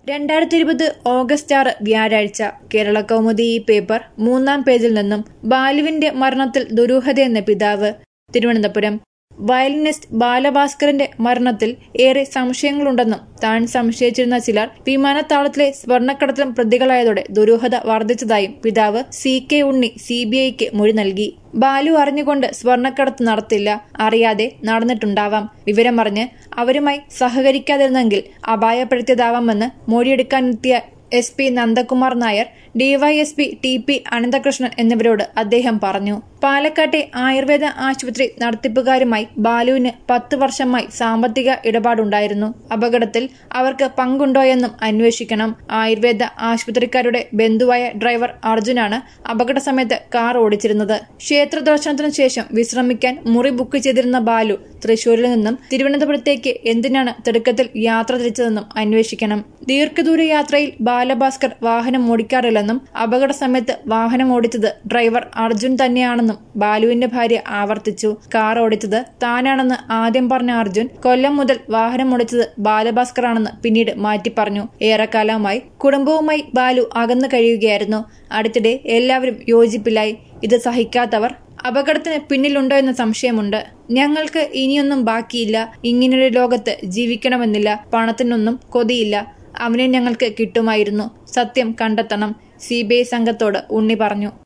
രണ്ടായിരത്തി ഇരുപത് ഓഗസ്റ്റ് ആറ് വ്യാഴാഴ്ച കേരള കൗമുദി ഈ പേപ്പർ മൂന്നാം പേജിൽ നിന്നും ബാലുവിന്റെ മരണത്തിൽ ദുരൂഹതയെന്ന പിതാവ് തിരുവനന്തപുരം വയലിനിസ്റ്റ് ബാലഭാസ്കറിന്റെ മരണത്തിൽ ഏറെ സംശയങ്ങളുണ്ടെന്നും താൻ സംശയിച്ചിരുന്ന ചിലർ വിമാനത്താവളത്തിലെ സ്വർണ്ണക്കടത്തിലും പ്രതികളായതോടെ ദുരൂഹത വർദ്ധിച്ചതായും പിതാവ് C K Unni C B ഐക്ക് മൊഴി നൽകി ബാലു അറിഞ്ഞുകൊണ്ട് സ്വർണ്ണക്കടത്ത് നടത്തില്ല അറിയാതെ നടന്നിട്ടുണ്ടാവാം വിവരമറിഞ്ഞ് അവരുമായി സഹകരിക്കാതിരുന്നെങ്കിൽ അപായപ്പെടുത്തിയതാവാമെന്ന് മൊഴിയെടുക്കാനെത്തിയ S P Nandakumar Nair DYSP T P Ananthakrishnan എന്നിവരോട് അദ്ദേഹം പറഞ്ഞു പാലക്കാട്ടെ ആയുർവേദ ആശുപത്രി നടത്തിപ്പുകാരുമായി ബാലുവിന് പത്ത് വർഷമായി സാമ്പത്തിക ഇടപാടുണ്ടായിരുന്നു അപകടത്തിൽ അവർക്ക് പങ്കുണ്ടോയെന്നും അന്വേഷിക്കണം ആയുർവേദ ആശുപത്രിക്കാരുടെ ബന്ധുവായ ഡ്രൈവർ അർജുനാണ് അപകട സമയത്ത് കാർ ഓടിച്ചിരുന്നത് ക്ഷേത്ര ദർശനത്തിനു ശേഷം വിശ്രമിക്കാൻ മുറി ബുക്ക് ചെയ്തിരുന്ന ബാലു തൃശൂരിൽ നിന്നും തിരുവനന്തപുരത്തേക്ക് എന്തിനാണ് തിടുക്കത്തിൽ യാത്ര തിരിച്ചതെന്നും അന്വേഷിക്കണം ദീർഘദൂര യാത്രയിൽ ബാലഭാസ്കർ വാഹനം ഓടിക്കാറില്ലെന്നും അപകട സമയത്ത് വാഹനം ഓടിച്ചത് ഡ്രൈവർ അർജുൻ തന്നെയാണെന്നും ബാലുവിന്റെ ഭാര്യ ആവർത്തിച്ചു കാർ ഓടിച്ചത് താനാണെന്ന് ആദ്യം പറഞ്ഞ അർജുൻ കൊല്ലം മുതൽ വാഹനം ഓടിച്ചത് ബാലഭാസ്കർ ആണെന്ന് പിന്നീട് മാറ്റി പറഞ്ഞു ഏറെക്കാലമായി കുടുംബവുമായി ബാലു അകന്നു കഴിയുകയായിരുന്നു അടുത്തിടെ എല്ലാവരും യോജിപ്പിലായി ഇത് സഹിക്കാത്തവർ അപകടത്തിന് പിന്നിലുണ്ടോ എന്ന സംശയമുണ്ട് ഞങ്ങൾക്ക് ഇനിയൊന്നും ബാക്കിയില്ല ഇങ്ങനൊരു ലോകത്ത് ജീവിക്കണമെന്നില്ല പണത്തിനൊന്നും കൊതിയില്ല അവനെ ഞങ്ങൾക്ക് കിട്ടുമായിരുന്നു സത്യം കണ്ടെത്തണം സി സംഘത്തോട് ഉണ്ണി പറഞ്ഞു